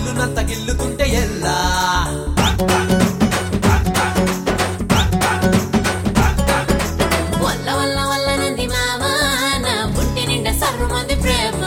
ఇల్లునంత గిల్లుతుంటే ఎల్లా వల్ల వల్ల వల్ల నంది మామ నా పుట్టి నిండా సర్వమంది ప్రేమ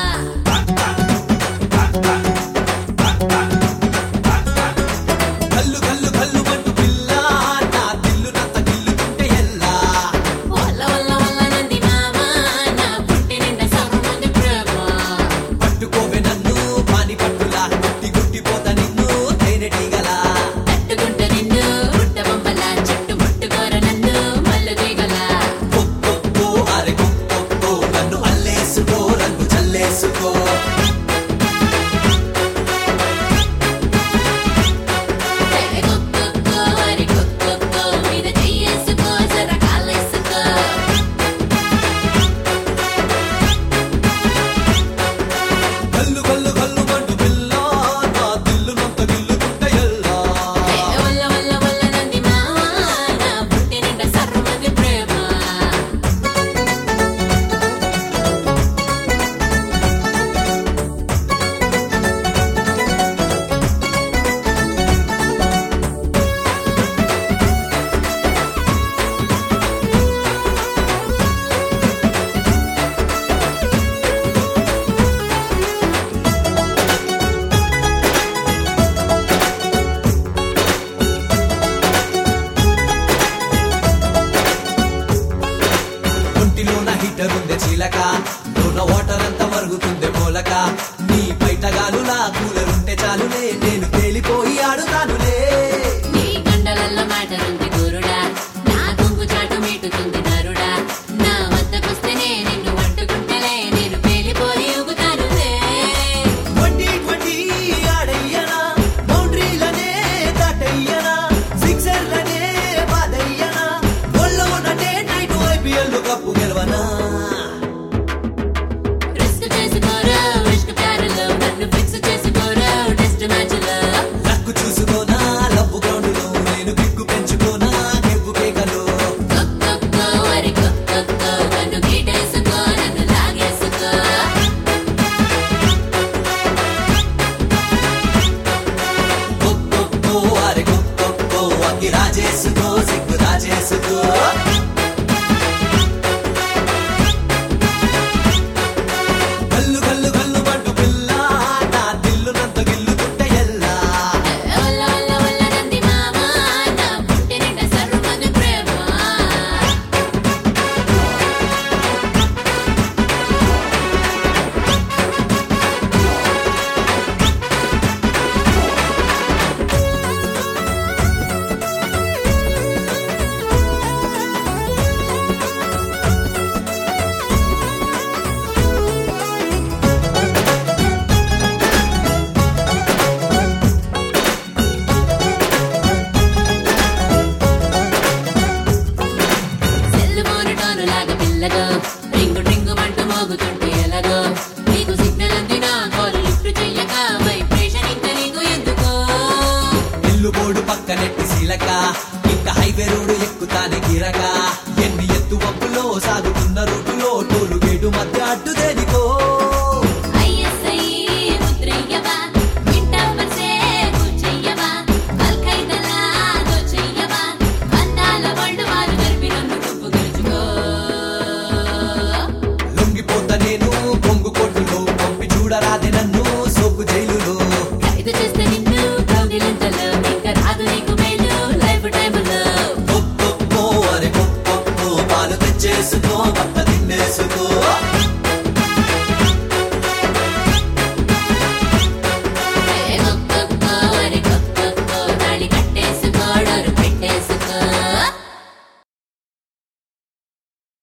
కల్లు కల్లు కల్లు మంటు పిల్ల నా ఇల్లునంత గిల్లుతుంటే ఎల్లా వల్ల వల్ల వల్ల నంది మామ నా పుట్టి నిండా సర్వమంది ప్రేమ పట్టుకోవే నన్ను పాని పట్టులా గుట్టి గుట్టిపోత నిన్ను తేనెటీగలా తట్టుకుంటే నిన్ను పుట్ట బొమ్మల చుట్టు ముట్టుకోర నన్ను మల్లు తీగల కొక్కొక్కో అరె కొక్కొక్కో నన్ను అల్లేసుకో రంగు చల్లేసుకో తెగ కుక్కుకో అరి కుక్కుకో మీద చెయ్యేసుకో జర కాలేసుకో కల్లు కల్లు కల్లు మంటు పిల్ల నా ఇల్లునంత గిల్లుతుంటే ఎల్లా వల్ల వల్ల వల్ల నంది మామ నా పుట్టి నిండా సర్వమంది ప్రేమ ఒంటిలోన హీటర్ ఉంది చీలక లోన వాటర్ అంతా మరుగుతుంది మూలక నీ బయట గాలులా కూలర్ ఉంటే చాలులే నేను